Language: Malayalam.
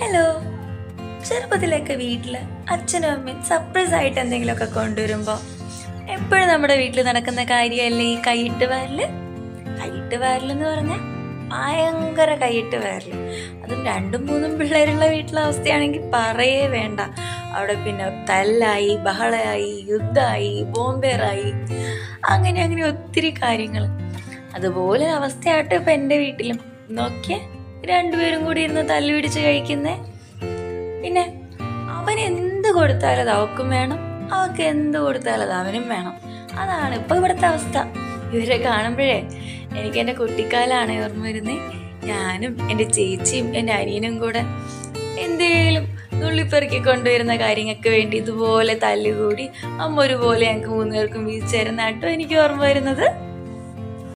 ഹലോ ചെറുപ്പത്തിലൊക്കെ വീട്ടിൽ അച്ഛനും അമ്മയും സർപ്രൈസ് ആയിട്ട് എന്തെങ്കിലുമൊക്കെ കൊണ്ടുവരുമ്പോൾ എപ്പോഴും നമ്മുടെ വീട്ടിൽ നടക്കുന്ന കാര്യമല്ലേ ഈ കൈയിട്ട് വാരല് കൈയിട്ട് വാരലെന്ന് പറഞ്ഞാൽ ഭയങ്കര കൈയിട്ട് വാരല് അതും രണ്ടും മൂന്നും പിള്ളേരുള്ള വീട്ടിലെ അവസ്ഥയാണെങ്കിൽ പറയേ വേണ്ട അവിടെ പിന്നെ തല്ലായി ബഹളമായി യുദ്ധമായി ബോംബേറായി അങ്ങനെ അങ്ങനെ ഒത്തിരി കാര്യങ്ങൾ അതുപോലെ അവസ്ഥയാട്ടോ ഇപ്പം എൻ്റെ വീട്ടിലും നോക്കിയേ രണ്ടുപേരും കൂടി ഇരുന്ന് തല്ലു പിടിച്ച് കഴിക്കുന്നേ പിന്നെ അവൻ എന്ത് കൊടുത്താലും അത് അവക്കും വേണം അവൾക്ക് എന്ത് കൊടുത്താലും അത് അവനും വേണം അതാണ് ഇപ്പൊ ഇവിടുത്തെ അവസ്ഥ ഇവരെ കാണുമ്പോഴേ എനിക്ക് എൻ്റെ കുട്ടിക്കാലാണ് ഓർമ്മ വരുന്നത് ഞാനും എൻ്റെ ചേച്ചിയും എൻ്റെ അനിയനും കൂടെ എന്തേലും നുള്ളിപ്പെറുക്കി കൊണ്ടുവരുന്ന കാര്യങ്ങൾക്ക് വേണ്ടി ഇതുപോലെ തല്ലുകൂടി അമ്മ ഒരുപോലെ ഞങ്ങൾക്ക് മൂന്നുപേർക്കും വീഴ്ച തരുന്ന കേട്ടോ എനിക്ക് ഓർമ്മ വരുന്നത്